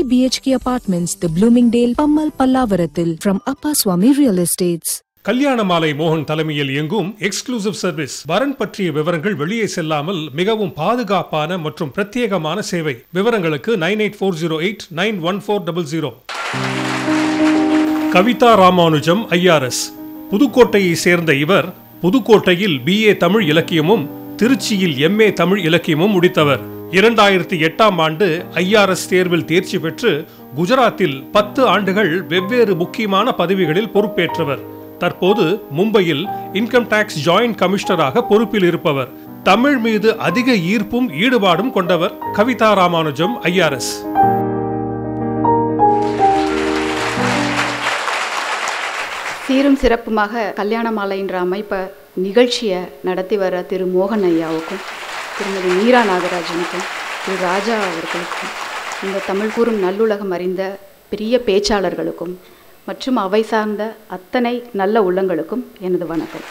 3 BHK apartments, the Bloomingdale, Pammal Pallavarattil from Appa Swami Real Estates. கல்யாண மாலை மோகன் தலைமையில் இயங்கும் எக்ஸ்க்ளூசிவ் சர்வீஸ் வரன் பற்றிய விவரங்கள் வெளியே செல்லாமல் மிகவும் பாதுகாப்பான மற்றும் பிரத்யேகமான சேவை விவரங்களுக்கு nine eight four zero eight nine one four double zero Kavitha Ramanujam IRS புதுக்கோட்டையை சேர்ந்த இவர் புதுக்கோட்டையில் பிஏ தமிழ் இலக்கியமும் திருச்சியில் எம்ஏ தமிழ் இலக்கியமும் முடித்தவர் இரண்டாயிரத்தி எட்டாம் ஆண்டு ஐஆர்எஸ் தேர்வில் தேர்ச்சி பெற்று குஜராத்தில் பத்து ஆண்டுகள் வெவ்வேறு முக்கியமான பதவிகளில் பொறுப்பேற்றவர் தற்போது மும்பையில் இன்கம் டாக்ஸ் ஜாயிண்ட் கமிஷனராக பொறுப்பில் இருப்பவர் தமிழ் மீது அதிக ஈர்ப்பும் ஈடுபாடும் கொண்டவர் கவிதா ராமானுஜம் ஐஆர்எஸ் சீரும் சிறப்புமாக கல்யாண மாலைன்ற அமைப்பை நிகழ்ச்சியை நடத்தி வர திரு மோகன் ஐயாவுக்கும் திருமதி மீரா நாகராஜனுக்கும் திரு ராஜா அவர்களுக்கும் இந்த தமிழ் கூறும் நல்லுலகம் அறிந்த பெரிய பேச்சாளர்களுக்கும் மற்றும் அவை சார்ந்த அத்தனை நல்ல உள்ளங்களுக்கும் எனது வணக்கம்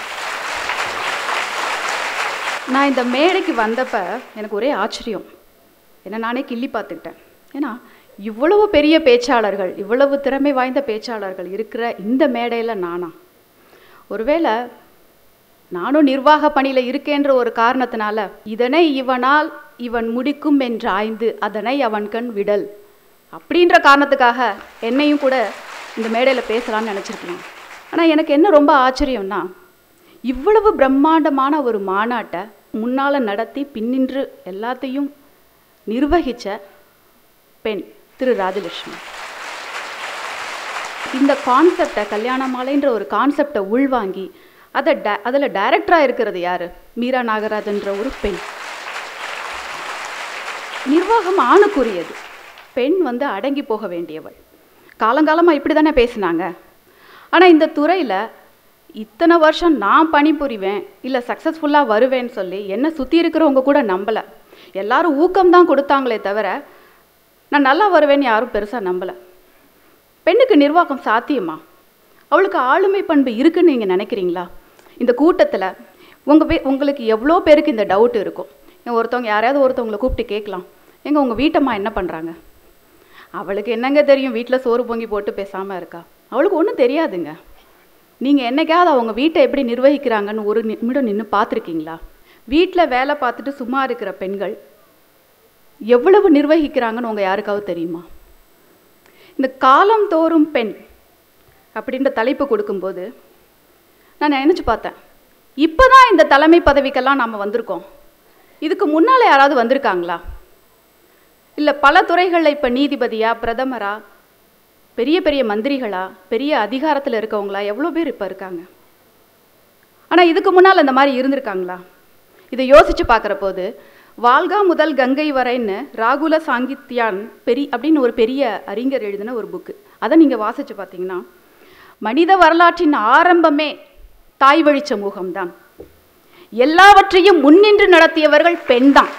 நான் இந்த மேடைக்கு வந்தப்ப எனக்கு ஒரே ஆச்சரியம் என்ன நானே கிள்ளி பார்த்துக்கிட்டேன் ஏன்னா இவ்வளவு பெரிய பேச்சாளர்கள் இவ்வளவு திறமை வாய்ந்த பேச்சாளர்கள் இருக்கிற இந்த மேடையில் நானா ஒருவேளை நானும் நிர்வாக பணியில் இருக்கேன்ற ஒரு காரணத்தினால இதனை இவனால் இவன் முடிக்கும் என்று ஆய்ந்து அதனை அவன் கண் விடல் அப்படின்ற காரணத்துக்காக என்னையும் கூட இந்த மேடையில் பேசலாம்னு நினச்சிருக்கலாம் ஆனால் எனக்கு என்ன ரொம்ப ஆச்சரியம்னா இவ்வளவு பிரம்மாண்டமான ஒரு மாநாட்டை முன்னால் நடத்தி பின்னின்று எல்லாத்தையும் நிர்வகித்த பெண் திரு ராஜலட்சுமி இந்த கான்செப்டை கல்யாண மாலைன்ற ஒரு கான்செப்டை உள்வாங்கி அதை ட அதில் டைரக்டராக இருக்கிறது யார் மீரா நாகராஜன்ற ஒரு பெண் நிர்வாகம் ஆணுக்குரியது பெண் வந்து அடங்கி போக வேண்டியவள் காலங்காலமாக இப்படி தானே பேசினாங்க ஆனால் இந்த துறையில் இத்தனை வருஷம் நான் பணிபுரிவேன் இல்லை சக்ஸஸ்ஃபுல்லாக வருவேன்னு சொல்லி என்னை சுற்றி இருக்கிறவங்க கூட நம்பலை எல்லாரும் ஊக்கம்தான் கொடுத்தாங்களே தவிர நான் நல்லா வருவேன்னு யாரும் பெருசாக நம்பலை பெண்ணுக்கு நிர்வாகம் சாத்தியமா அவளுக்கு ஆளுமை பண்பு இருக்குன்னு நீங்கள் நினைக்கிறீங்களா இந்த கூட்டத்தில் உங்கள் பே உங்களுக்கு எவ்வளோ பேருக்கு இந்த டவுட் இருக்கும் ஒருத்தவங்க யாரையாவது ஒருத்தவங்களை கூப்பிட்டு கேட்கலாம் எங்க உங்கள் வீட்டம்மா என்ன பண்ணுறாங்க அவளுக்கு என்னங்க தெரியும் வீட்டில் சோறு பொங்கி போட்டு பேசாமல் இருக்கா அவளுக்கு ஒன்றும் தெரியாதுங்க நீங்கள் என்னைக்காவது அவங்க வீட்டை எப்படி நிர்வகிக்கிறாங்கன்னு ஒரு நிமிடம் நின்று பார்த்துருக்கீங்களா வீட்டில் வேலை பார்த்துட்டு சும்மா இருக்கிற பெண்கள் எவ்வளவு நிர்வகிக்கிறாங்கன்னு உங்கள் யாருக்காவது தெரியுமா இந்த காலம் தோறும் பெண் அப்படின்ற தலைப்பு கொடுக்கும்போது நான் நினச்சி பார்த்தேன் இப்போ தான் இந்த தலைமை பதவிக்கெல்லாம் நாம் வந்திருக்கோம் இதுக்கு முன்னால் யாராவது வந்திருக்காங்களா இல்லை பல துறைகளில் இப்போ நீதிபதியா பிரதமரா பெரிய பெரிய மந்திரிகளா பெரிய அதிகாரத்தில் இருக்கவங்களா எவ்வளோ பேர் இப்போ இருக்காங்க ஆனால் இதுக்கு முன்னால் இந்த மாதிரி இருந்திருக்காங்களா இதை யோசித்து பார்க்குற போது வால்கா முதல் கங்கை வரைன்னு ராகுல சாங்கித்யான் பெரி அப்படின்னு ஒரு பெரிய அறிஞர் எழுதின ஒரு புக்கு அதை நீங்கள் வாசித்து பார்த்தீங்கன்னா மனித வரலாற்றின் ஆரம்பமே தாய் வழி சமூகம்தான் எல்லாவற்றையும் முன்னின்று நடத்தியவர்கள் பெண்தான்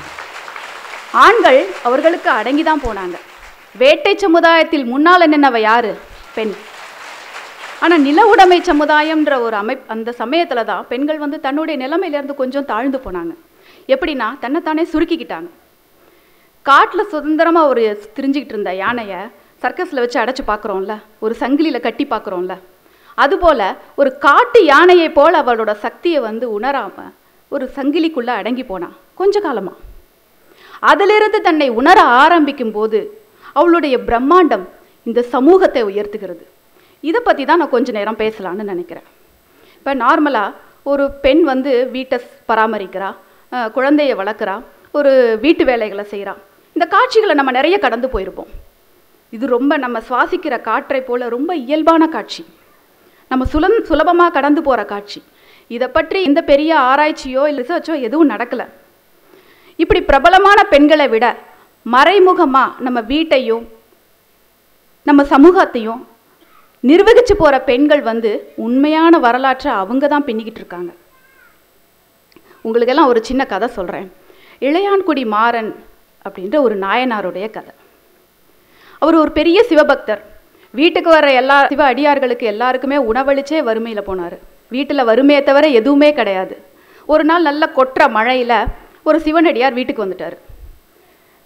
ஆண்கள் அவர்களுக்கு அடங்கி தான் போனாங்க வேட்டை சமுதாயத்தில் முன்னால் நின்னவ யாரு பெண் ஆனால் நில உடைமை சமுதாயம்ன்ற ஒரு அமை அந்த சமயத்தில் தான் பெண்கள் வந்து தன்னுடைய நிலைமையிலேருந்து கொஞ்சம் தாழ்ந்து போனாங்க எப்படின்னா தன்னைத்தானே சுருக்கிக்கிட்டாங்க காட்டில் சுதந்திரமாக ஒரு திரிஞ்சிக்கிட்டு இருந்த யானையை சர்க்கஸில் வச்சு அடைச்சி பார்க்குறோம்ல ஒரு சங்கிலியில் கட்டி பார்க்குறோம்ல அதுபோல் ஒரு காட்டு யானையை போல் அவளோட சக்தியை வந்து உணராமல் ஒரு சங்கிலிக்குள்ளே அடங்கி போனான் கொஞ்ச காலமாக அதிலிருந்து தன்னை உணர ஆரம்பிக்கும் போது அவளுடைய பிரம்மாண்டம் இந்த சமூகத்தை உயர்த்துகிறது இதை பற்றி தான் நான் கொஞ்ச நேரம் பேசலான்னு நினைக்கிறேன் இப்போ நார்மலாக ஒரு பெண் வந்து வீட்டை பராமரிக்கிறா குழந்தைய வளர்க்குறா ஒரு வீட்டு வேலைகளை செய்கிறா இந்த காட்சிகளை நம்ம நிறைய கடந்து போயிருப்போம் இது ரொம்ப நம்ம சுவாசிக்கிற காற்றை போல ரொம்ப இயல்பான காட்சி நம்ம சுலம் சுலபமாக கடந்து போகிற காட்சி இதை பற்றி எந்த பெரிய ஆராய்ச்சியோ இல்லை ரிசர்ச்சோ எதுவும் நடக்கலை இப்படி பிரபலமான பெண்களை விட மறைமுகமாக நம்ம வீட்டையும் நம்ம சமூகத்தையும் நிர்வகிச்சு போகிற பெண்கள் வந்து உண்மையான வரலாற்றை அவங்க தான் பின்னிக்கிட்டு இருக்காங்க உங்களுக்கெல்லாம் ஒரு சின்ன கதை சொல்கிறேன் இளையான்குடி மாறன் அப்படின்ற ஒரு நாயனாருடைய கதை அவர் ஒரு பெரிய சிவபக்தர் வீட்டுக்கு வர எல்லா சிவ அடியார்களுக்கு எல்லாருக்குமே உணவளிச்சே வறுமையில் போனார் வீட்டில் வறுமையை தவிர எதுவுமே கிடையாது ஒரு நாள் நல்ல கொற்ற மழையில் ஒரு சிவனடியார் வீட்டுக்கு வந்துட்டார்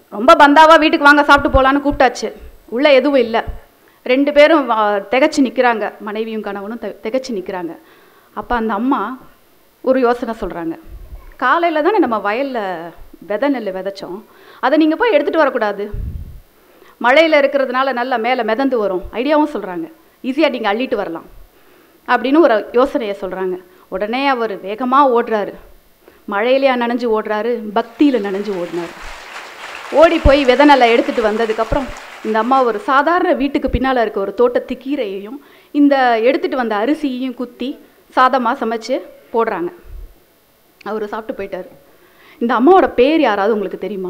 ரொம்ப பந்தாவா வீட்டுக்கு வாங்க சாப்பிட்டு போகலான்னு கூப்பிட்டாச்சு உள்ளே எதுவும் இல்லை ரெண்டு பேரும் ஆ, திகைச்சு நிற்கிறாங்க மனைவியும் கணவனும் தெ திகைச்சு நிற்கிறாங்க அப்போ அந்த அம்மா ஒரு யோசனை சொல்கிறாங்க காலையில் தானே நம்ம வயலில் விதை நெல் விதைச்சோம் அதை நீங்கள் போய் எடுத்துகிட்டு வரக்கூடாது மழையில் இருக்கிறதுனால நல்லா மேலே மிதந்து வரும் ஐடியாவும் சொல்கிறாங்க ஈஸியாக நீங்கள் அள்ளிட்டு வரலாம் அப்படின்னு ஒரு யோசனையை சொல்கிறாங்க உடனே அவர் வேகமாக ஓடுறாரு மழையிலையா நனைஞ்சு ஓடுறாரு பக்தியில் நனைஞ்சு ஓடினார் ஓடி போய் விதை நெல்லை எடுத்துகிட்டு வந்ததுக்கப்புறம் இந்த அம்மா ஒரு சாதாரண வீட்டுக்கு பின்னால் இருக்க ஒரு தோட்டத்து கீரையையும் இந்த எடுத்துகிட்டு வந்த அரிசியையும் குத்தி சாதமாக சமைச்சு போடுறாங்க அவர் சாப்பிட்டு போயிட்டார் இந்த அம்மாவோட பேர் யாராவது உங்களுக்கு தெரியுமா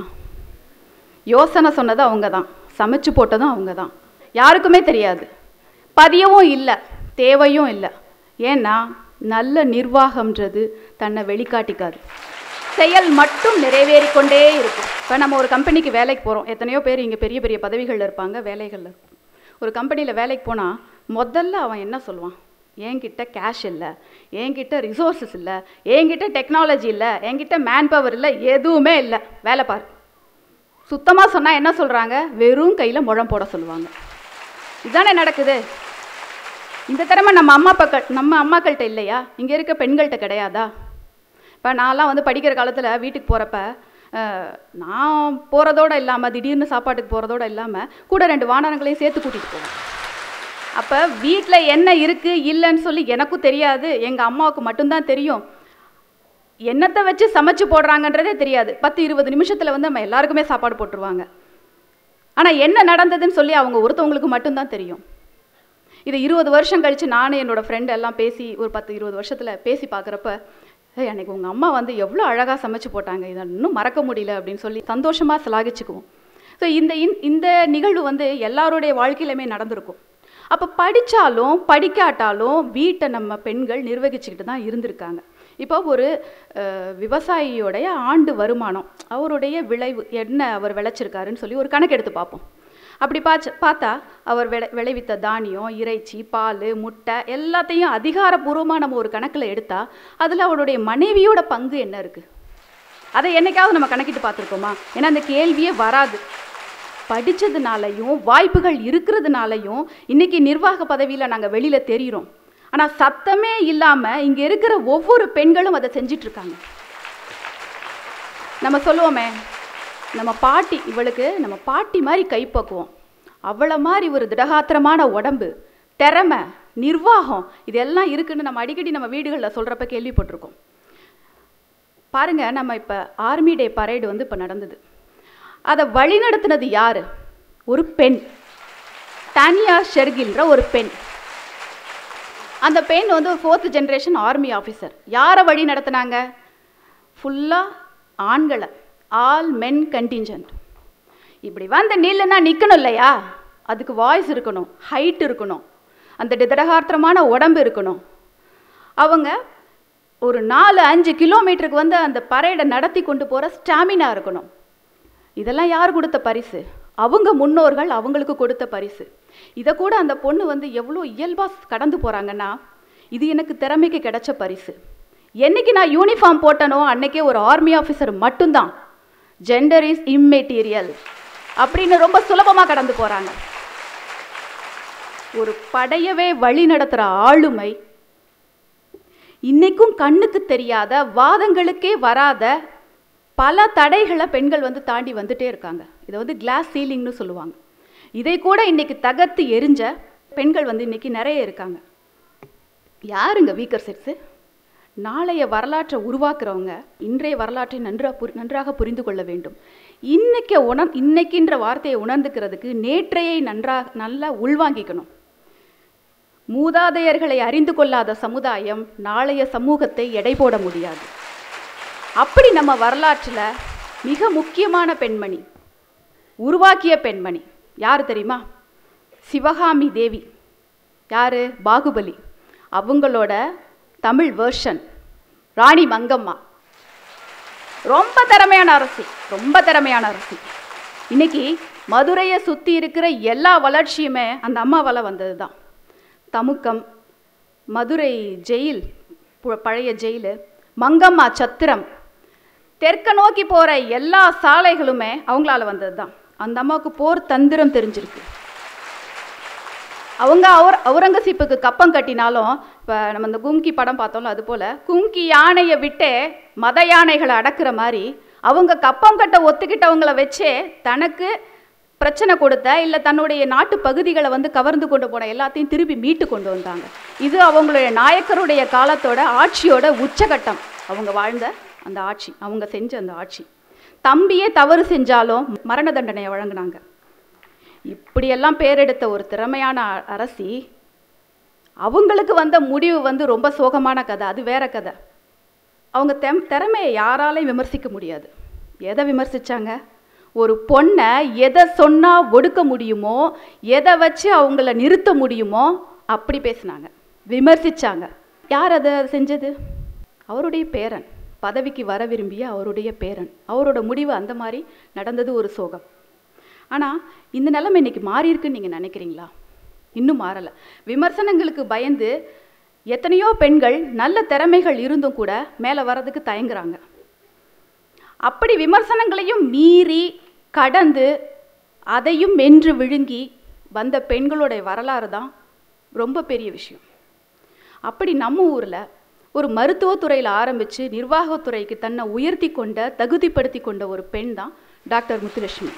யோசனை சொன்னது அவங்க தான் சமைச்சு போட்டதும் அவங்க தான் யாருக்குமே தெரியாது பதியவும் இல்லை தேவையும் இல்லை ஏன்னா நல்ல நிர்வாகம்ன்றது தன்னை வெளிக்காட்டிக்காது செயல் மட்டும் நிறைவேறிக் கொண்டே இருக்கும் இப்போ நம்ம ஒரு கம்பெனிக்கு வேலைக்கு போகிறோம் எத்தனையோ பேர் இங்கே பெரிய பெரிய பதவிகளில் இருப்பாங்க வேலைகளில் இருப்பாங்க ஒரு கம்பெனியில் வேலைக்கு போனால் முதல்ல அவன் என்ன சொல்லுவான் என்கிட்ட கேஷ் இல்லை என்கிட்ட ரிசோர்ஸஸ் இல்லை என்கிட்ட டெக்னாலஜி இல்லை என்கிட்ட மேன் பவர் இல்லை எதுவுமே இல்லை வேலை பாரு சுத்தமாக சொன்னால் என்ன சொல்கிறாங்க வெறும் கையில் முழம் போட சொல்லுவாங்க இதானே நடக்குது இந்த திறமை நம்ம அம்மா அப்பாக்கள் நம்ம அம்மாக்கள்கிட்ட இல்லையா இங்கே இருக்க பெண்கள்கிட்ட கிடையாதா இப்போ நான்லாம் வந்து படிக்கிற காலத்தில் வீட்டுக்கு போகிறப்ப நான் போகிறதோட இல்லாமல் திடீர்னு சாப்பாட்டுக்கு போகிறதோட இல்லாமல் கூட ரெண்டு வானரங்களையும் சேர்த்து கூட்டிகிட்டு போவேன் அப்போ வீட்டில் என்ன இருக்குது இல்லைன்னு சொல்லி எனக்கும் தெரியாது எங்கள் அம்மாவுக்கு மட்டும்தான் தெரியும் என்னத்தை வச்சு சமைச்சு போடுறாங்கன்றதே தெரியாது பத்து இருபது நிமிஷத்தில் வந்து நம்ம எல்லாருக்குமே சாப்பாடு போட்டுருவாங்க ஆனால் என்ன நடந்ததுன்னு சொல்லி அவங்க ஒருத்தவங்களுக்கு மட்டும்தான் தெரியும் இது இருபது வருஷம் கழித்து நானும் என்னோட ஃப்ரெண்ட் எல்லாம் பேசி ஒரு பத்து இருபது வருஷத்தில் பேசி பார்க்குறப்ப ஏய் அன்னைக்கு உங்கள் அம்மா வந்து எவ்வளோ அழகாக சமைச்சு போட்டாங்க இதை இன்னும் மறக்க முடியல அப்படின்னு சொல்லி சந்தோஷமாக சிலாகிச்சுக்குவோம் ஸோ இந்த இன்- இந்த நிகழ்வு வந்து எல்லாருடைய வாழ்க்கையிலுமே நடந்திருக்கும் அப்போ படித்தாலும் படிக்காட்டாலும் வீட்டை நம்ம பெண்கள் நிர்வகிச்சுக்கிட்டு தான் இருந்திருக்காங்க இப்போ ஒரு அஹ், விவசாயியோடைய ஆண்டு வருமானம் அவருடைய விளைவு என்ன அவர் விளைச்சிருக்காருன்னு சொல்லி ஒரு கணக்கு எடுத்து பார்ப்போம் அப்படி பாச்சு பார்த்தா அவர் விளை விளைவித்த தானியம் இறைச்சி பால் முட்டை எல்லாத்தையும் அதிகாரப்பூர்வமாக நம்ம ஒரு கணக்கில் எடுத்தால் அதில் அவருடைய மனைவியோட பங்கு என்ன இருக்குது அதை என்னைக்காவது நம்ம கணக்கிட்டு பார்த்துருக்கோமா ஏன்னா அந்த கேள்வியே வராது படித்ததுனாலையும் வாய்ப்புகள் இருக்கிறதுனாலையும் இன்னைக்கு நிர்வாக பதவியில் நாங்கள் வெளியில் தெரிகிறோம் ஆனால் சத்தமே இல்லாமல் இங்கே இருக்கிற ஒவ்வொரு பெண்களும் அதை செஞ்சிட்டு இருக்காங்க நம்ம சொல்லுவோமே நம்ம பாட்டி இவளுக்கு நம்ம பாட்டி மாதிரி கைப்பக்குவோம் அவளை மாதிரி ஒரு திடகாத்திரமான உடம்பு திறமை நிர்வாகம் இதெல்லாம் இருக்குன்னு நம்ம அடிக்கடி நம்ம வீடுகளில் சொல்கிறப்ப கேள்விப்பட்டிருக்கோம் பாருங்க நம்ம இப்போ ஆர்மி டே பரேடு வந்து இப்போ நடந்தது அதை வழிநடத்தினது யார் ஒரு பெண் தானியா ஷெர்கில்ன்ற ஒரு பெண் அந்த பெண் வந்து ஒரு ஃபோர்த் ஜென்ரேஷன் ஆர்மி ஆஃபீஸர் யாரை வழி நடத்துனாங்க ஃபுல்லாக ஆண்களை ஆல் மென் கண்டிஞ்சன்ட் இப்படி வந்து நில்லுன்னா நிற்கணும் இல்லையா அதுக்கு வாய்ஸ் இருக்கணும் ஹைட் இருக்கணும் அந்த திடகாத்திரமான உடம்பு இருக்கணும் அவங்க ஒரு நாலு அஞ்சு கிலோமீட்டருக்கு வந்து அந்த பரேடை நடத்தி கொண்டு போகிற ஸ்டாமினா இருக்கணும் இதெல்லாம் யார் கொடுத்த பரிசு அவங்க முன்னோர்கள் அவங்களுக்கு கொடுத்த பரிசு இதை கூட அந்த பொண்ணு வந்து எவ்வளோ இயல்பாக கடந்து போகிறாங்கன்னா இது எனக்கு திறமைக்கு கிடைச்ச பரிசு என்னைக்கு நான் யூனிஃபார்ம் போட்டனோ அன்னைக்கே ஒரு ஆர்மி ஆஃபீஸர் மட்டும்தான் ஜெண்டர் இஸ் இம்மெட்டீரியல் அப்படின்னு ரொம்ப சுலபமாக கடந்து போகிறாங்க ஒரு படையவே வழி நடத்துகிற ஆளுமை இன்னைக்கும் கண்ணுக்கு தெரியாத வாதங்களுக்கே வராத பல தடைகளை பெண்கள் வந்து தாண்டி வந்துட்டே இருக்காங்க இதை வந்து கிளாஸ் சீலிங்னு சொல்லுவாங்க இதை கூட இன்னைக்கு தகர்த்து எரிஞ்ச பெண்கள் வந்து இன்னைக்கு நிறைய இருக்காங்க யாருங்க வீக்கர் செட்ஸு நாளைய வரலாற்றை உருவாக்குறவங்க இன்றைய வரலாற்றை நன்றா புரி நன்றாக புரிந்து கொள்ள வேண்டும் இன்னைக்கு உணர் இன்னைக்குன்ற வார்த்தையை உணர்ந்துக்கிறதுக்கு நேற்றையை நன்றாக நல்லா உள்வாங்கிக்கணும் மூதாதையர்களை அறிந்து கொள்ளாத சமுதாயம் நாளைய சமூகத்தை எடை போட முடியாது அப்படி நம்ம வரலாற்றில் மிக முக்கியமான பெண்மணி உருவாக்கிய பெண்மணி யார் தெரியுமா சிவகாமி தேவி யார் பாகுபலி அவங்களோட தமிழ் வேர்ஷன் ராணி மங்கம்மா ரொம்ப திறமையான அரசி ரொம்ப திறமையான அரசி இன்னைக்கு மதுரையை சுற்றி இருக்கிற எல்லா வளர்ச்சியுமே அந்த அம்மாவால் வந்தது தான் தமுக்கம் மதுரை ஜெயில் பு- பழைய ஜெயிலு மங்கம்மா சத்திரம் தெற்க நோக்கி போகிற எல்லா சாலைகளுமே அவங்களால வந்தது தான் அந்த அம்மாவுக்கு போர் தந்திரம் தெரிஞ்சிருக்கு அவங்க அவர் அவுரங்கசீப்புக்கு கப்பம் கட்டினாலும் இப்போ நம்ம இந்த கும்கி படம் பார்த்தோம்ல அது போல் கும்கி யானையை விட்டே மத யானைகளை அடக்குற மாதிரி அவங்க கப்பம் கட்ட ஒத்துக்கிட்டவங்கள வச்சே தனக்கு பிரச்சனை கொடுத்த இல்லை தன்னுடைய நாட்டு பகுதிகளை வந்து கவர்ந்து கொண்டு போன எல்லாத்தையும் திருப்பி மீட்டு கொண்டு வந்தாங்க இது அவங்களுடைய நாயக்கருடைய காலத்தோட ஆட்சியோட உச்சகட்டம் அவங்க வாழ்ந்த அந்த ஆட்சி அவங்க செஞ்ச அந்த ஆட்சி தம்பியே தவறு செஞ்சாலும் மரண தண்டனையை வழங்கினாங்க இப்படியெல்லாம் பேரெடுத்த ஒரு திறமையான அ- அரசி அவங்களுக்கு வந்த முடிவு வந்து ரொம்ப சோகமான கதை அது வேற கதை அவங்க தெம் திறமையை யாராலையும் விமர்சிக்க முடியாது எதை விமர்சிச்சாங்க ஒரு பொண்ணை எதை சொன்னால் ஒடுக்க முடியுமோ எதை வச்சு அவங்கள நிறுத்த முடியுமோ அப்படி பேசினாங்க விமர்சிச்சாங்க யார் அதை செஞ்சது அவருடைய பேரன் பதவிக்கு வர விரும்பிய அவருடைய பேரன் அவரோட முடிவு அந்த மாதிரி நடந்தது ஒரு சோகம் ஆனால் இந்த நிலைமை இன்னைக்கு மாறி இருக்குன்னு நீங்கள் நினைக்கிறீங்களா இன்னும் மாறலை விமர்சனங்களுக்கு பயந்து எத்தனையோ பெண்கள் நல்ல திறமைகள் இருந்தும் கூட மேலே வர்றதுக்கு தயங்குறாங்க அப்படி விமர்சனங்களையும் மீறி கடந்து அதையும் மென்று விழுங்கி வந்த பெண்களுடைய வரலாறு தான் ரொம்ப பெரிய விஷயம் அப்படி நம்ம ஊரில் ஒரு மருத்துவத்துறையில் ஆரம்பித்து நிர்வாகத்துறைக்கு தன்னை உயர்த்தி கொண்ட தகுதிப்படுத்தி கொண்ட ஒரு பெண் தான் டாக்டர் முத்துலட்சுமி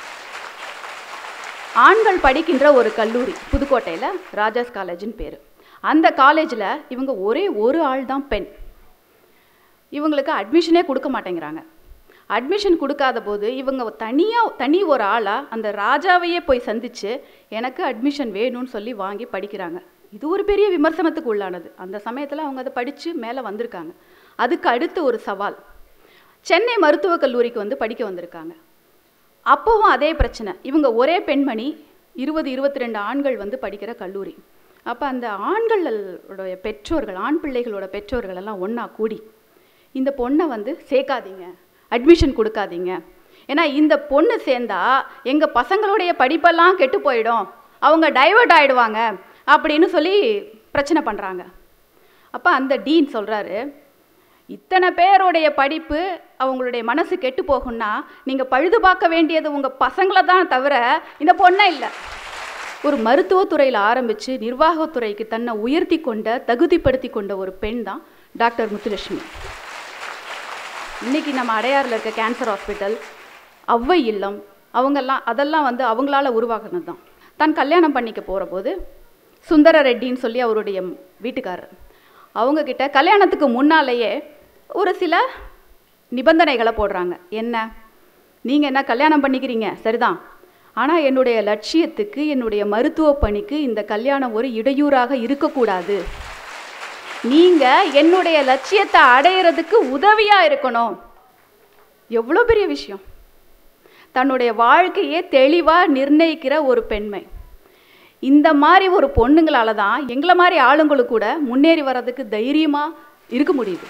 ஆண்கள் படிக்கின்ற ஒரு கல்லூரி புதுக்கோட்டையில் ராஜாஸ் காலேஜ்னு பேர் அந்த காலேஜில் இவங்க ஒரே ஒரு ஆள் தான் பெண் இவங்களுக்கு அட்மிஷனே கொடுக்க மாட்டேங்கிறாங்க அட்மிஷன் கொடுக்காத போது இவங்க தனியாக தனி ஒரு ஆளாக அந்த ராஜாவையே போய் சந்தித்து எனக்கு அட்மிஷன் வேணும்னு சொல்லி வாங்கி படிக்கிறாங்க இது ஒரு பெரிய விமர்சனத்துக்கு உள்ளானது அந்த சமயத்தில் அவங்க அதை படித்து மேலே வந்திருக்காங்க அதுக்கு அடுத்து ஒரு சவால் சென்னை மருத்துவக் கல்லூரிக்கு வந்து படிக்க வந்திருக்காங்க அப்போவும் அதே பிரச்சனை இவங்க ஒரே பெண்மணி இருபது இருபத்தி ரெண்டு ஆண்கள் வந்து படிக்கிற கல்லூரி அப்போ அந்த ஆண்களுடைய பெற்றோர்கள் ஆண் பிள்ளைகளோட பெற்றோர்கள் எல்லாம் ஒன்றா கூடி இந்த பொண்ணை வந்து சேர்க்காதீங்க அட்மிஷன் கொடுக்காதீங்க ஏன்னா இந்த பொண்ணு சேர்ந்தா எங்கள் பசங்களுடைய படிப்பெல்லாம் கெட்டு போயிடும் அவங்க டைவர்ட் ஆயிடுவாங்க அப்படின்னு சொல்லி பிரச்சனை பண்ணுறாங்க அப்போ அந்த டீன் சொல்கிறாரு இத்தனை பேருடைய படிப்பு அவங்களுடைய மனசு கெட்டு போகும்னா நீங்கள் பழுது பார்க்க வேண்டியது உங்கள் பசங்களை தான் தவிர இந்த பொண்ணை இல்லை ஒரு மருத்துவத்துறையில் ஆரம்பித்து நிர்வாகத்துறைக்கு தன்னை உயர்த்தி கொண்ட தகுதிப்படுத்தி கொண்ட ஒரு பெண் தான் டாக்டர் முத்துலட்சுமி இன்னைக்கு நம்ம அடையாறில் இருக்க கேன்சர் ஹாஸ்பிட்டல் ஔவை இல்லம் அவங்கெல்லாம் அதெல்லாம் வந்து அவங்களால உருவாக்குனது தான் தான் கல்யாணம் பண்ணிக்க போகிற போது சுந்தர ரெட்டின்னு சொல்லி அவருடைய வீட்டுக்காரர் அவங்கக்கிட்ட கல்யாணத்துக்கு முன்னாலேயே ஒரு சில நிபந்தனைகளை போடுறாங்க என்ன நீங்கள் என்ன கல்யாணம் பண்ணிக்கிறீங்க சரிதான் ஆனால் என்னுடைய லட்சியத்துக்கு என்னுடைய மருத்துவ பணிக்கு இந்த கல்யாணம் ஒரு இடையூறாக இருக்கக்கூடாது நீங்கள் என்னுடைய லட்சியத்தை அடையிறதுக்கு உதவியாக இருக்கணும் எவ்வளோ பெரிய விஷயம் தன்னுடைய வாழ்க்கையே தெளிவாக நிர்ணயிக்கிற ஒரு பெண்மை இந்த மாதிரி ஒரு பொண்ணுங்களால தான் எங்களை மாதிரி ஆளுங்களுக்கு கூட முன்னேறி வர்றதுக்கு தைரியமாக இருக்க முடியுது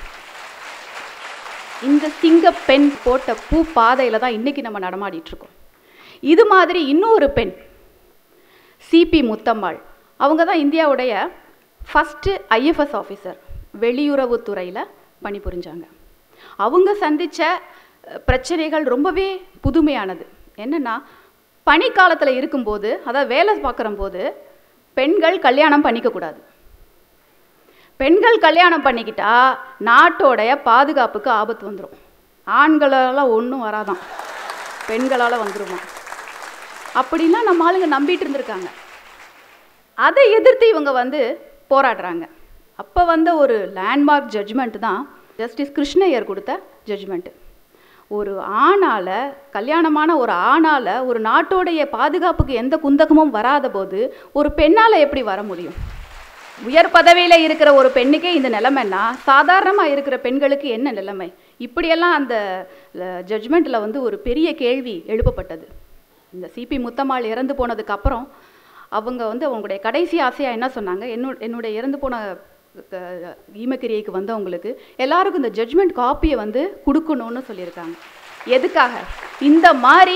இந்த சிங்க பெண் போட்ட பூ பாதையில் தான் இன்றைக்கி நம்ம நடமாடிட்டு இருக்கோம் இது மாதிரி இன்னொரு பெண் சிபி முத்தம்மாள் அவங்க தான் இந்தியாவுடைய ஃபஸ்ட்டு ஐஎஃப்எஸ் ஆஃபீஸர் வெளியுறவுத்துறையில் பணிபுரிஞ்சாங்க அவங்க சந்தித்த பிரச்சனைகள் ரொம்பவே புதுமையானது என்னென்னா பனிக்காலத்தில் இருக்கும்போது அதாவது வேலை பார்க்குற போது பெண்கள் கல்யாணம் பண்ணிக்கக்கூடாது பெண்கள் கல்யாணம் பண்ணிக்கிட்டா நாட்டோடைய பாதுகாப்புக்கு ஆபத்து வந்துடும் ஆண்களால் ஒன்றும் வராதான் பெண்களால் வந்துருமா அப்படின்லாம் நம்ம ஆளுங்க நம்பிட்டு இருந்திருக்காங்க அதை எதிர்த்து இவங்க வந்து போராடுறாங்க அப்போ வந்த ஒரு லேண்ட்மார்க் ஜட்ஜ்மெண்ட் தான் ஜஸ்டிஸ் கிருஷ்ணய்யர் கொடுத்த ஜட்ஜ்மெண்ட்டு ஒரு ஆணால் கல்யாணமான ஒரு ஆணால் ஒரு நாட்டோடைய பாதுகாப்புக்கு எந்த குந்தகமும் வராத போது ஒரு பெண்ணால் எப்படி வர முடியும் உயர் பதவியில் இருக்கிற ஒரு பெண்ணுக்கே இந்த நிலைமைன்னா சாதாரணமாக இருக்கிற பெண்களுக்கு என்ன நிலைமை இப்படியெல்லாம் அந்த ஜட்ஜ்மெண்ட்டில் வந்து ஒரு பெரிய கேள்வி எழுப்பப்பட்டது இந்த சிபி முத்தம்மாள் இறந்து போனதுக்கு அப்புறம் அவங்க வந்து அவங்களுடைய கடைசி ஆசையாக என்ன சொன்னாங்க என்னோ என்னுடைய இறந்து போன க- ஈமக்கிரியைக்கு வந்தவங்களுக்கு எல்லாருக்கும் இந்த ஜட்ஜ்மெண்ட் காப்பியை வந்து கொடுக்கணும்னு சொல்லியிருக்காங்க எதுக்காக இந்த மாதிரி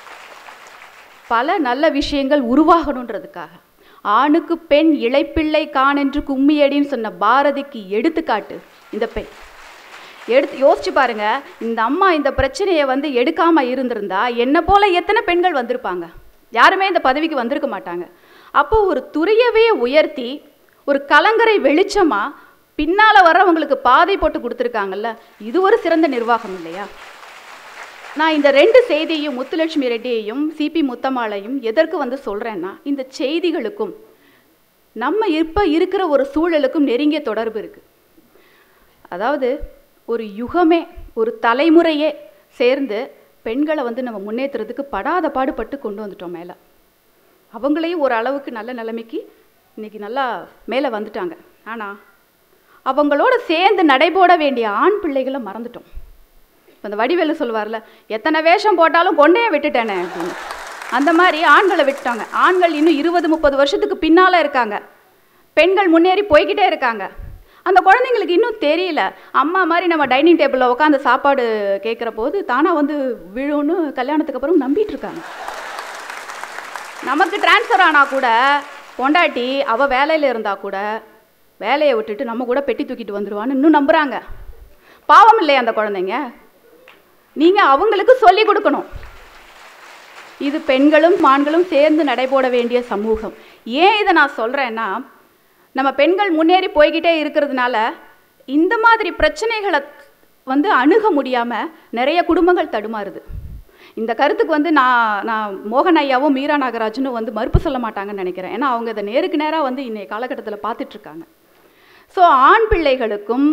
பல நல்ல விஷயங்கள் உருவாகணுன்றதுக்காக ஆணுக்கு பெண் இளைப்பிள்ளை காணென்று கும்மியடின்னு சொன்ன பாரதிக்கு எடுத்துக்காட்டு இந்த பெண் எடுத்து யோசிச்சு பாருங்க இந்த அம்மா இந்த பிரச்சனையை வந்து எடுக்காம இருந்திருந்தா என்ன போல எத்தனை பெண்கள் வந்திருப்பாங்க யாருமே இந்த பதவிக்கு வந்திருக்க மாட்டாங்க அப்போ ஒரு துறையவே உயர்த்தி ஒரு கலங்கரை வெளிச்சமா பின்னால வர்றவங்களுக்கு பாதை போட்டு கொடுத்துருக்காங்கல்ல இது ஒரு சிறந்த நிர்வாகம் இல்லையா நான் இந்த ரெண்டு செய்தியையும் முத்துலட்சுமி ரெட்டியையும் சிபி முத்தம்மாளையும் எதற்கு வந்து சொல்கிறேன்னா இந்த செய்திகளுக்கும் நம்ம இப்போ இருக்கிற ஒரு சூழலுக்கும் நெருங்கிய தொடர்பு இருக்குது அதாவது ஒரு யுகமே ஒரு தலைமுறையே சேர்ந்து பெண்களை வந்து நம்ம முன்னேற்றுறதுக்கு படாத பாடுபட்டு கொண்டு வந்துட்டோம் மேலே அவங்களையும் ஒரு அளவுக்கு நல்ல நிலைமைக்கு இன்னைக்கு நல்லா மேலே வந்துட்டாங்க ஆனால் அவங்களோட சேர்ந்து நடைபோட வேண்டிய ஆண் பிள்ளைகளை மறந்துட்டோம் இப்போ இந்த வடிவேலு சொல்லுவார்ல எத்தனை வேஷம் போட்டாலும் கொண்டே விட்டுட்டேனே அப்படின்னு அந்த மாதிரி ஆண்களை விட்டுட்டாங்க ஆண்கள் இன்னும் இருபது முப்பது வருஷத்துக்கு பின்னால் இருக்காங்க பெண்கள் முன்னேறி போய்கிட்டே இருக்காங்க அந்த குழந்தைங்களுக்கு இன்னும் தெரியல அம்மா மாதிரி நம்ம டைனிங் டேபிளில் உட்காந்து சாப்பாடு கேட்குற போது தானாக வந்து விழுன்னு கல்யாணத்துக்கு அப்புறம் நம்பிட்டு இருக்காங்க நமக்கு டிரான்ஸ்ஃபர் ஆனால் கூட பொண்டாட்டி அவள் வேலையில் இருந்தால் கூட வேலையை விட்டுட்டு நம்ம கூட பெட்டி தூக்கிட்டு வந்துடுவான்னு இன்னும் நம்புகிறாங்க பாவம் இல்லையா அந்த குழந்தைங்க நீங்கள் அவங்களுக்கு சொல்லி கொடுக்கணும் இது பெண்களும் ஆண்களும் சேர்ந்து நடைபோட வேண்டிய சமூகம் ஏன் இதை நான் சொல்கிறேன்னா நம்ம பெண்கள் முன்னேறி போய்கிட்டே இருக்கிறதுனால இந்த மாதிரி பிரச்சனைகளை வந்து அணுக முடியாமல் நிறைய குடும்பங்கள் தடுமாறுது இந்த கருத்துக்கு வந்து நான் நான் மோகன் ஐயாவும் மீரா நாகராஜனும் வந்து மறுப்பு சொல்ல மாட்டாங்கன்னு நினைக்கிறேன் ஏன்னா அவங்க இதை நேருக்கு நேராக வந்து இன்னைய காலகட்டத்தில் பார்த்துட்ருக்காங்க ஸோ ஆண் பிள்ளைகளுக்கும்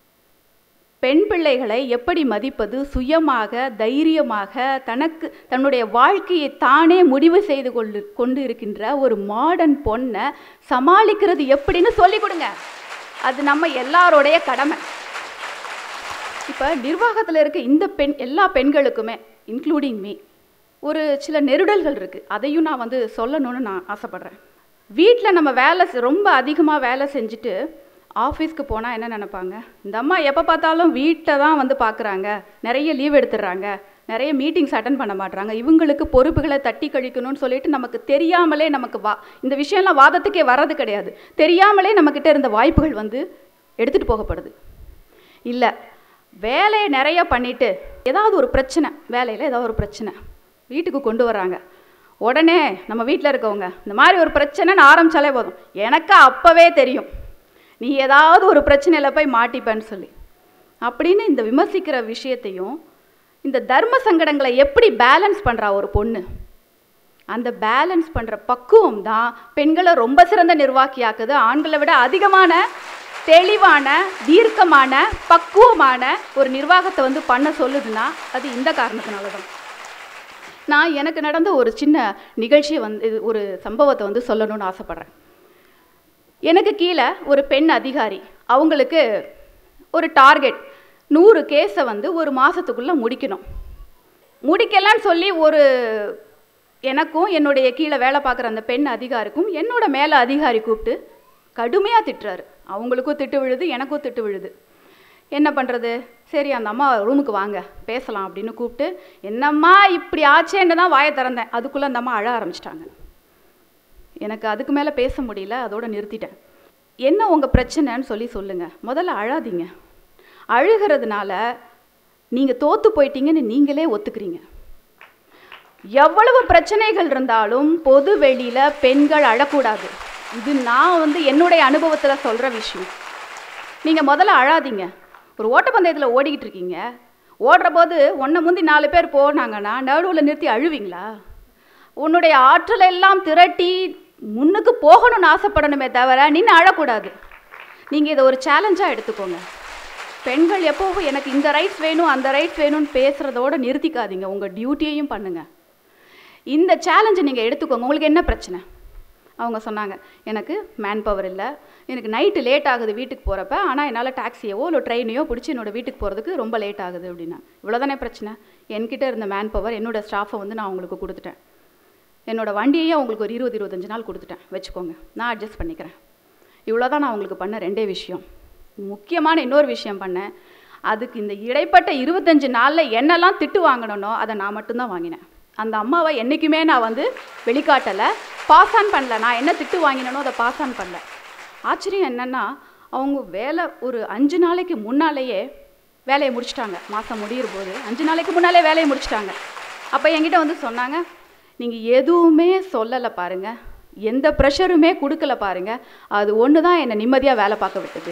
பெண் பிள்ளைகளை எப்படி மதிப்பது சுயமாக தைரியமாக தனக்கு தன்னுடைய வாழ்க்கையை தானே முடிவு செய்து கொண்டு கொண்டு இருக்கின்ற ஒரு மாடர்ன் பொண்ணை சமாளிக்கிறது எப்படின்னு சொல்லிக் கொடுங்க அது நம்ம எல்லாரோடைய கடமை இப்போ நிர்வாகத்தில் இருக்க இந்த பெண் எல்லா பெண்களுக்குமே இன்க்ளூடிங் மீ ஒரு சில நெருடல்கள் இருக்குது அதையும் நான் வந்து சொல்லணும்னு நான் ஆசைப்பட்றேன் வீட்டில் நம்ம வேலை செ- ரொம்ப அதிகமாக வேலை செஞ்சுட்டு ஆஃபீஸ்க்கு போனால் என்ன நினைப்பாங்க இந்த அம்மா எப்போ பார்த்தாலும் வீட்டை தான் வந்து பார்க்குறாங்க நிறைய லீவ் எடுத்துடுறாங்க நிறைய மீட்டிங்ஸ் அட்டன் பண்ண மாட்றாங்க இவங்களுக்கு பொறுப்புகளை தட்டி கழிக்கணும்னு சொல்லிட்டு நமக்கு தெரியாமலே நமக்கு வா இந்த விஷயம்லாம் வாதத்துக்கே வர்றது கிடையாது தெரியாமலே நம்மக்கிட்ட இருந்த வாய்ப்புகள் வந்து எடுத்துகிட்டு போகப்படுது இல்லை வேலையை நிறைய பண்ணிட்டு ஏதாவது ஒரு பிரச்சனை வேலையில் ஏதாவது ஒரு பிரச்சனை வீட்டுக்கு கொண்டு வர்றாங்க உடனே நம்ம வீட்டில் இருக்கவங்க இந்த மாதிரி ஒரு பிரச்சனைன்னு ஆரம்பிச்சாலே போதும் எனக்கு அப்போவே தெரியும் நீ ஏதாவது ஒரு பிரச்சனையில் போய் மாட்டிப்பேன்னு சொல்லி அப்படின்னு இந்த விமர்சிக்கிற விஷயத்தையும் இந்த தர்ம சங்கடங்களை எப்படி பேலன்ஸ் பண்ணுறா ஒரு பொண்ணு அந்த பேலன்ஸ் பண்ணுற பக்குவம் தான் பெண்களை ரொம்ப சிறந்த நிர்வாகியாக்குது ஆண்களை விட அதிகமான தெளிவான தீர்க்கமான பக்குவமான ஒரு நிர்வாகத்தை வந்து பண்ண சொல்லுதுன்னா அது இந்த காரணத்தினால தான் நான் எனக்கு நடந்த ஒரு சின்ன நிகழ்ச்சியை வந்து இது ஒரு சம்பவத்தை வந்து சொல்லணும்னு ஆசைப்பட்றேன் எனக்கு கீழே ஒரு பெண் அதிகாரி அவங்களுக்கு ஒரு டார்கெட் நூறு கேஸை வந்து ஒரு மாதத்துக்குள்ளே முடிக்கணும் முடிக்கலான்னு சொல்லி ஒரு எனக்கும் என்னுடைய கீழே வேலை பார்க்குற அந்த பெண் அதிகாரிக்கும் என்னோட மேலே அதிகாரி கூப்பிட்டு கடுமையாக திட்டுறாரு அவங்களுக்கும் திட்டு விழுது எனக்கும் திட்டு விழுது என்ன பண்ணுறது சரி அந்த அம்மா ரூமுக்கு வாங்க பேசலாம் அப்படின்னு கூப்பிட்டு என்னம்மா இப்படி ஆச்சேன்னு தான் வாயை திறந்தேன் அதுக்குள்ளே அந்த அம்மா அழ ஆரம்பிச்சிட்டாங்க எனக்கு அதுக்கு மேலே பேச முடியல அதோட நிறுத்திட்டேன் என்ன உங்கள் பிரச்சனைன்னு சொல்லி சொல்லுங்கள் முதல்ல அழாதீங்க அழுகிறதுனால நீங்கள் தோற்று போயிட்டீங்கன்னு நீங்களே ஒத்துக்கிறீங்க எவ்வளவு பிரச்சனைகள் இருந்தாலும் பொது வெளியில் பெண்கள் அழக்கூடாது இது நான் வந்து என்னுடைய அனுபவத்தில் சொல்கிற விஷயம் நீங்கள் முதல்ல அழாதீங்க ஒரு ஓட்டப்பந்தயத்தில் ஓடிக்கிட்டு இருக்கீங்க ஓடுற போது ஒன்றை முந்தி நாலு பேர் போனாங்கன்னா நடுவில் நிறுத்தி அழுவீங்களா உன்னுடைய ஆற்றலை எல்லாம் திரட்டி முன்னுக்கு போகணும்னு ஆசைப்படணுமே தவிர நின்று அழக்கூடாது நீங்கள் இதை ஒரு சேலஞ்சாக எடுத்துக்கோங்க பெண்கள் எப்போவும் எனக்கு இந்த ரைட்ஸ் வேணும் அந்த ரைட்ஸ் வேணும்னு பேசுகிறதோட நிறுத்திக்காதீங்க உங்கள் டியூட்டியையும் பண்ணுங்கள் இந்த சேலஞ்சை நீங்கள் எடுத்துக்கோங்க உங்களுக்கு என்ன பிரச்சனை அவங்க சொன்னாங்க எனக்கு மேன் பவர் இல்லை எனக்கு நைட்டு லேட் ஆகுது வீட்டுக்கு போகிறப்ப ஆனால் என்னால் டாக்ஸியவோ இல்லை ட்ரெயினையோ பிடிச்சி என்னோட வீட்டுக்கு போகிறதுக்கு ரொம்ப லேட் ஆகுது அப்படின்னா இவ்வளோதானே பிரச்சனை என்கிட்ட இருந்த மேன் பவர் என்னோட ஸ்டாஃபை வந்து நான் உங்களுக்கு கொடுத்துட்டேன் என்னோட வண்டியையும் அவங்களுக்கு ஒரு இருபது இருபத்தஞ்சு நாள் கொடுத்துட்டேன் வச்சுக்கோங்க நான் அட்ஜஸ்ட் பண்ணிக்கிறேன் இவ்வளோதான் நான் உங்களுக்கு பண்ண ரெண்டே விஷயம் முக்கியமான இன்னொரு விஷயம் பண்ணேன் அதுக்கு இந்த இடைப்பட்ட இருபத்தஞ்சு நாளில் என்னெல்லாம் திட்டு வாங்கணுனோ அதை நான் மட்டும்தான் வாங்கினேன் அந்த அம்மாவை என்றைக்குமே நான் வந்து வெளிக்காட்டலை பாஸ் ஆன் பண்ணல நான் என்ன திட்டு வாங்கினனோ அதை பாஸ் ஆன் பண்ணல ஆச்சரியம் என்னென்னா அவங்க வேலை ஒரு அஞ்சு நாளைக்கு முன்னாலேயே வேலையை முடிச்சிட்டாங்க மாதம் முடியிற போது அஞ்சு நாளைக்கு முன்னாலே வேலையை முடிச்சிட்டாங்க அப்போ என்கிட்ட வந்து சொன்னாங்க நீங்கள் எதுவுமே சொல்லலை பாருங்க எந்த ப்ரெஷருமே கொடுக்கல பாருங்க அது ஒன்று தான் என்னை நிம்மதியாக வேலை பார்க்க விட்டது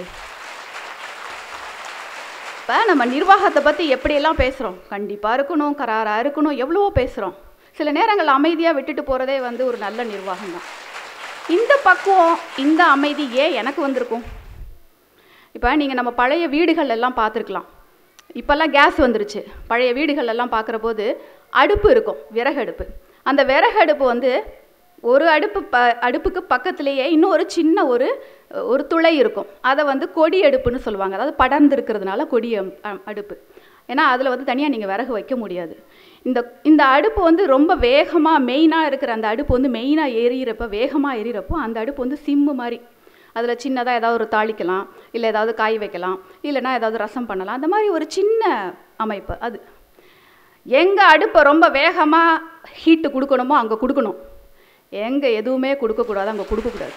இப்போ நம்ம நிர்வாகத்தை பற்றி எப்படியெல்லாம் பேசுகிறோம் கண்டிப்பாக இருக்கணும் கராராக இருக்கணும் எவ்வளவோ பேசுகிறோம் சில நேரங்கள் அமைதியாக விட்டுட்டு போகிறதே வந்து ஒரு நல்ல நிர்வாகம் தான் இந்த பக்குவம் இந்த அமைதி ஏன் எனக்கு வந்திருக்கும் இப்போ நீங்கள் நம்ம பழைய வீடுகள் எல்லாம் பார்த்துருக்கலாம் இப்போல்லாம் கேஸ் வந்துருச்சு பழைய வீடுகள் எல்லாம் பார்க்குற போது அடுப்பு இருக்கும் விறகு அடுப்பு அந்த விறகு அடுப்பு வந்து ஒரு அடுப்பு ப அடுப்புக்கு பக்கத்துலேயே இன்னும் ஒரு சின்ன ஒரு ஒரு துளை இருக்கும் அதை வந்து கொடி அடுப்புன்னு சொல்லுவாங்க அதாவது படர்ந்து இருக்கிறதுனால கொடி அம்- அ- அடுப்பு ஏன்னா அதில் வந்து தனியாக நீங்கள் விறகு வைக்க முடியாது இந்த இந்த அடுப்பு வந்து ரொம்ப வேகமாக மெயினாக இருக்கிற அந்த அடுப்பு வந்து மெயினாக எரியிறப்ப வேகமாக எரியிறப்போ அந்த அடுப்பு வந்து சிம்மு மாதிரி அதில் சின்னதாக ஏதாவது ஒரு தாளிக்கலாம் இல்லை ஏதாவது காய் வைக்கலாம் இல்லைன்னா ஏதாவது ரசம் பண்ணலாம் அந்த மாதிரி ஒரு சின்ன அமைப்பு அது எங்கே அடுப்பை ரொம்ப வேகமாக ஹீட்டு கொடுக்கணுமோ அங்கே கொடுக்கணும் எங்கே எதுவுமே கொடுக்கக்கூடாது அங்கே கொடுக்கக்கூடாது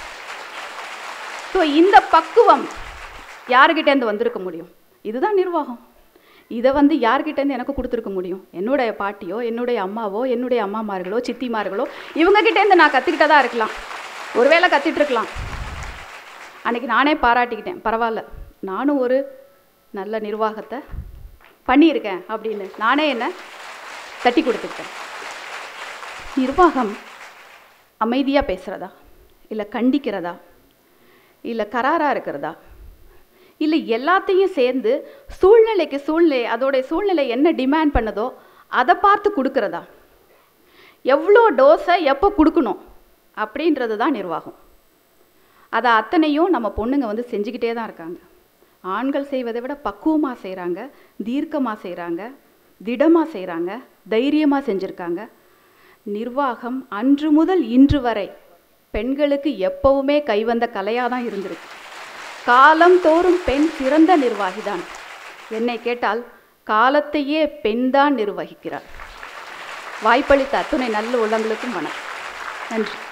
ஸோ இந்த பக்குவம் யாருக்கிட்டேருந்து வந்திருக்க முடியும் இதுதான் நிர்வாகம் இதை வந்து யார்கிட்டேருந்து எனக்கு கொடுத்துருக்க முடியும் என்னுடைய பாட்டியோ என்னுடைய அம்மாவோ என்னுடைய அம்மாமார்களோ சித்திமார்களோ இவங்ககிட்டேருந்து நான் கற்றுக்கிட்டதா இருக்கலாம் ஒருவேளை கற்றுட்டு இருக்கலாம் அன்னைக்கு நானே பாராட்டிக்கிட்டேன் பரவாயில்ல நானும் ஒரு நல்ல நிர்வாகத்தை பண்ணியிருக்கேன் அப்படின்னு நானே என்ன தட்டி கொடுத்துக்கிட்டேன் நிர்வாகம் அமைதியாக பேசுகிறதா இல்லை கண்டிக்கிறதா இல்லை கராராக இருக்கிறதா இல்லை எல்லாத்தையும் சேர்ந்து சூழ்நிலைக்கு சூழ்நிலை அதோடைய சூழ்நிலை என்ன டிமாண்ட் பண்ணுதோ அதை பார்த்து கொடுக்கறதா எவ்வளோ டோஸை எப்போ கொடுக்கணும் அப்படின்றது தான் நிர்வாகம் அதை அத்தனையும் நம்ம பொண்ணுங்க வந்து செஞ்சுக்கிட்டே தான் இருக்காங்க ஆண்கள் செய்வதை விட பக்குவமாக செய்கிறாங்க தீர்க்கமாக செய்கிறாங்க திடமாக செய்கிறாங்க தைரியமாக செஞ்சுருக்காங்க நிர்வாகம் அன்று முதல் இன்று வரை பெண்களுக்கு எப்பவுமே கைவந்த கலையாக தான் இருந்திருக்கு காலம் தோறும் பெண் சிறந்த நிர்வாகிதான் என்னை கேட்டால் காலத்தையே பெண்தான் நிர்வகிக்கிறார் வாய்ப்பளித்த அத்துணை நல்ல உள்ளங்களுக்கும் வணக்கம் நன்றி